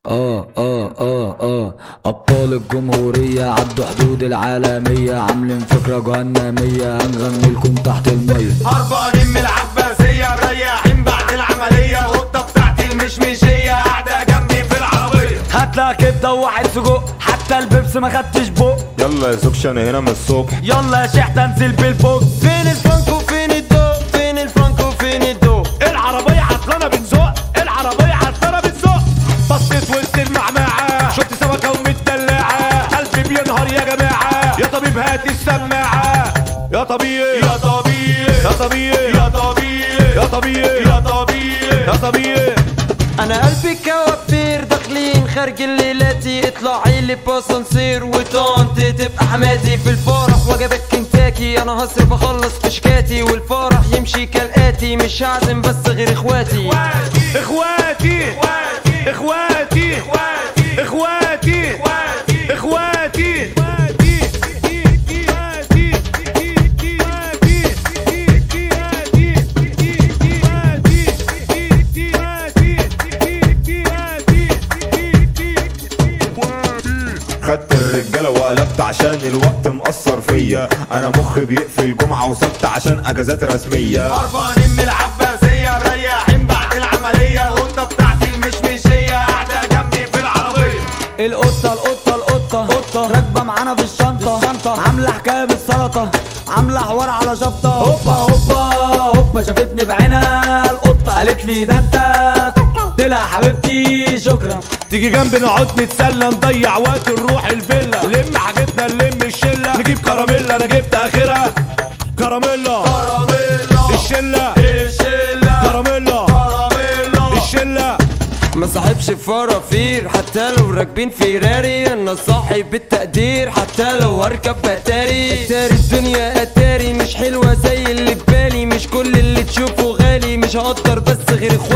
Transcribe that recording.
اه اه اه اه ابطال الجمهورية عدوا حدود العالمية عاملين فكرة جهنمية هنغني لكم تحت المية هربانين من العباسية مريحين بعد العملية القطة بتاعتي المشمشية قاعدة جنبي في العربية هاتلا كبده وواحد سجق حتى البيبس ما خدتش بق يلا يا زوجش انا هنا من الصبح يلا يا شيخ انزل بالبوكس فين الفرانكو فين الدو فين الفرانكو فين الدو العربيه عطلانه بتزق العربيه عطلانه بتزق بصيت وسط المعمعه شفت سمكه ومتدلعه قلبي بينهار يا جماعه يا طبيب هات السماعه يا طبيعي يا طبيعي يا طبيعي يا طبيعي يا طبيعي يا طبيعي يا طبيعي انا قلبي كوافير داخلين خارج الليلاتي اطلعي لي باسانسير وطنط تبقى حماتي في الفرح وجبك كنتاكي انا هصرف اخلص في شكاتي والفرح يمشي كالاتي مش هعزم بس غير اخواتي اخواتي اخواتي اخواتي اخواتي خدت الرجاله وقلبت عشان الوقت مأثر فيا انا مخي بيقفل جمعه وسبت عشان اجازات رسميه هربانين من العباسية مريحين بعد العملية القطة بتاعتي المشمشية قاعدة جنبي في العربية القطة القطة القطة قطة راكبة معانا في الشنطة الشنطة عاملة حكاية بالسلطة عاملة حوار على شفطة هوبا هوبا هوبا شافتني بعينها القطة قالت لي ده انت قلت لها حبيبتي شكرا تيجي جنبي نقعد نتسلى نضيع وقت نروح الفيلا لم حاجتنا نلم الشلة نجيب كراميلا انا جبت اخرها كراميلا كراميلا الشلة الشلة كراميلا كراميلا الشلة ما صاحبش فرافير حتى لو راكبين فيراري انا صاحب بالتقدير حتى لو هركب اتاري اتاري الدنيا اتاري مش حلوه زي اللي في بالي مش كل اللي تشوفه غالي مش هقدر بس غير اخواتي